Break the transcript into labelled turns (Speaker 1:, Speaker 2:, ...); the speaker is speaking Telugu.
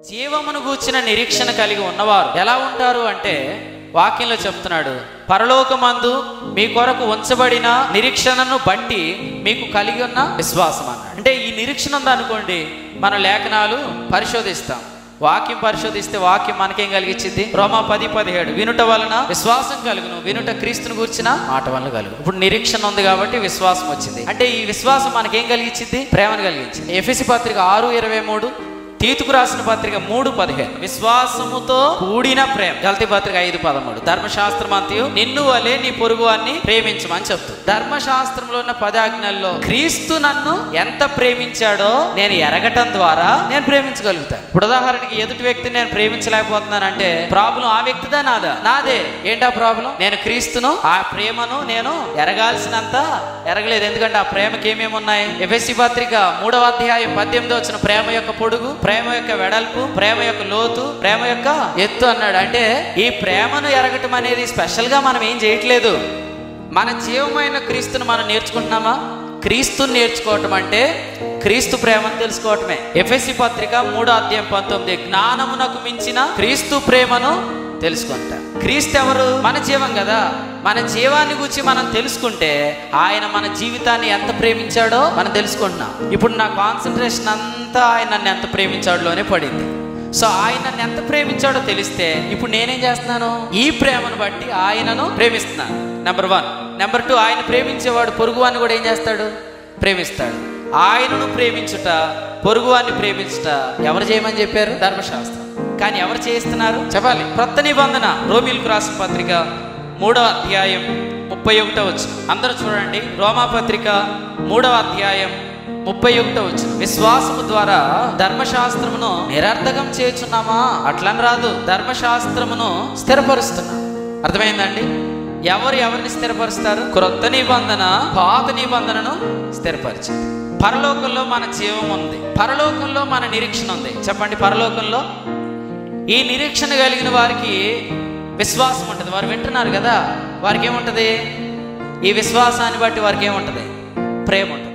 Speaker 1: జీవమును గూర్చిన నిరీక్షణ కలిగి ఉన్నవారు ఎలా ఉంటారు అంటే వాక్యంలో చెప్తున్నాడు పరలోకమందు మీ కొరకు ఉంచబడిన నిరీక్షణను బట్టి మీకు కలిగి ఉన్న విశ్వాసం అన్నాడు అంటే ఈ నిరీక్షణ ఉందనుకోండి మన లేఖనాలు పరిశోధిస్తాం వాక్యం పరిశోధిస్తే వాక్యం మనకేం కలిగించింది రోమా పది పదిహేడు వినుట వలన విశ్వాసం కలుగును వినుట క్రీస్తుని కూర్చిన మాట వలన కలుగు ఇప్పుడు నిరీక్షణ ఉంది కాబట్టి విశ్వాసం వచ్చింది అంటే ఈ విశ్వాసం మనకేం కలిగించింది ప్రేమను కలిగించింది ఎఫ్ఎసి పత్రిక ఆరు ఇరవై మూడు తీతుకు రాసిన పత్రిక మూడు పదిహేను విశ్వాసముతో కూడిన ప్రేమ గలతి పత్రిక ఐదు పదమూడు ధర్మశాస్త్రం అంతయు నిన్ను వలే నీ పొరుగు వారిని ప్రేమించమని చెప్తుంది ధర్మశాస్త్రంలో ఉన్న పదాజ్ఞల్లో క్రీస్తు నన్ను ఎంత ప్రేమించాడో నేను ఎరగటం ద్వారా నేను ప్రేమించగలుగుతాను ఇప్పుడు ఉదాహరణకి ఎదుటి వ్యక్తిని నేను ప్రేమించలేకపోతున్నానంటే ప్రాబ్లం ఆ వ్యక్తిదా నాదా నాదే ఏంటా ప్రాబ్లం నేను క్రీస్తును ఆ ప్రేమను నేను ఎరగాల్సినంత ఎరగలేదు ఎందుకంటే ఆ ప్రేమకి ఏమేమి ఉన్నాయి ఎఫ్ఎస్సి పత్రిక మూడవ అధ్యాయం పద్దెనిమిది వచ్చిన ప్రేమ యొక్క పొడుగు ప్రేమ యొక్క వెడల్పు ప్రేమ యొక్క లోతు ప్రేమ యొక్క ఎత్తు అన్నాడు అంటే ఈ ప్రేమను ఎరగటం అనేది స్పెషల్ గా మనం ఏం చేయట్లేదు మన జీవమైన క్రీస్తును మనం నేర్చుకుంటున్నామా క్రీస్తుని నేర్చుకోవటం అంటే క్రీస్తు ప్రేమను తెలుసుకోవటమే ఎఫ్ఎస్సి పత్రిక మూడో అధ్యాయం పంతొమ్మిది జ్ఞానమునకు మించిన క్రీస్తు ప్రేమను తెలుసుకుంటా క్రీస్తు ఎవరు మన జీవం కదా మన జీవాన్ని గురించి మనం తెలుసుకుంటే ఆయన మన జీవితాన్ని ఎంత ప్రేమించాడో మనం తెలుసుకుంటున్నాం ఇప్పుడు నా కాన్సన్ట్రేషన్ అంతా ఆయన నన్ను ఎంత ప్రేమించాడులోనే పడింది సో ఆయన నన్ను ఎంత ప్రేమించాడో తెలిస్తే ఇప్పుడు నేనేం చేస్తున్నాను ఈ ప్రేమను బట్టి ఆయనను ప్రేమిస్తున్నాను నెంబర్ వన్ నెంబర్ టూ ఆయన ప్రేమించేవాడు పొరుగువాన్ని కూడా ఏం చేస్తాడు ప్రేమిస్తాడు ఆయనను ప్రేమించుట పొరుగువాన్ని ప్రేమించుట ఎవరు చేయమని చెప్పారు ధర్మశాస్త్రం కానీ ఎవరు చేయిస్తున్నారు చెప్పాలి కొత్త నిబంధన రోమిల్కు రాసిన పత్రిక మూడవ అధ్యాయం ముప్పై ఒకటో వచ్చు అందరూ చూడండి రోమా పత్రిక మూడవ అధ్యాయం ముప్పై ఒకటో వచ్చు విశ్వాసము ద్వారా ధర్మశాస్త్రమును నిరర్ధకం చేయుచున్నామా అట్లని రాదు ధర్మశాస్త్రమును స్థిరపరుస్తున్నాం అర్థమైందండి ఎవరు ఎవరిని స్థిరపరుస్తారు క్రొత్త నిబంధన పాత నిబంధనను స్థిరపరిచింది పరలోకంలో మన జీవం ఉంది పరలోకంలో మన నిరీక్షణ ఉంది చెప్పండి పరలోకంలో ఈ నిరీక్షణ కలిగిన వారికి విశ్వాసం ఉంటుంది వారు వింటున్నారు కదా వారికి ఏముంటుంది ఈ విశ్వాసాన్ని బట్టి వారికి ఏముంటుంది ప్రేమ ఉంటుంది